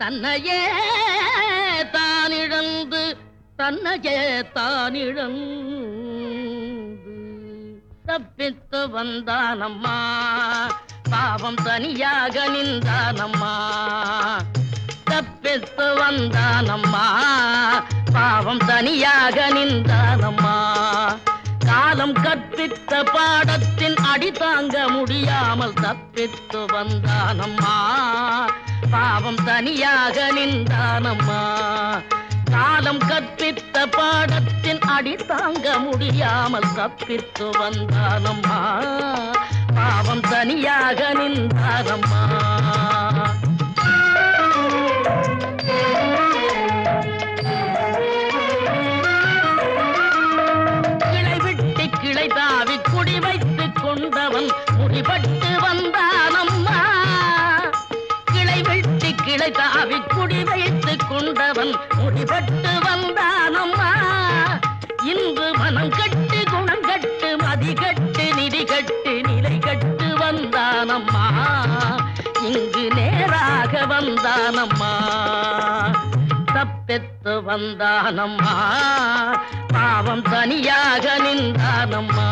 தன்னையே தானிழந்து தன்னையே தானிழந்து தப்பித்து வந்தானம்மா பாவம் தனியாக நின்றானம்மா தப்பித்து வந்தானம்மா பாவம் தனியாக நின்றானம்மா காலம் கற்பித்த பாடத்தின் அடி தாங்க முடியாமல் தப்பித்து வந்தானம்மா பாவம் தனியாக நின்றானம்மா காலம் கற்பித்த பாடத்தின் அடி தாங்க முடியாமல் தப்பித்து வந்தானம்மா பாவம் தனியாக நின்றானம்மா கிளை விட்டு கிளை தாவி குடி வைத்துக் கொண்டவன் முடிபட்டு வந்தானம்மா கிளை விட்டு கிளை தாவி குடி வைத்துக் கொண்டவன் முடிபட்டு வந்தானம்மா இன்று மனம் கட்டு குணம் கட்டு மதி கட்டு நிதி கட்டு நிலை கட்டு வந்தானம்மா இங்கு நேராக வந்தானம்மா தப்பெத்து வந்தானம்மா பாவம் தனியாக நின்றானம்மா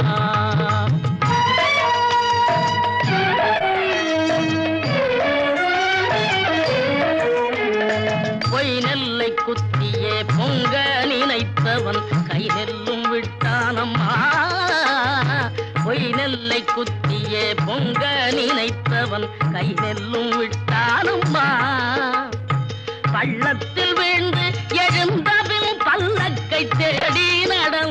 பொய் நெல்லை குத்தியே பொங்க நினைத்தவன் கை நெல்லும் விட்டானம்மா பொய் நெல்லை குத்தியே பொங்க நினைத்தவன் கை நெல்லும் விட்டானம்மா பள்ளத்தில் வீழ்ந்து எழுந்தபின் பல்லக்கை தேடி நடந்த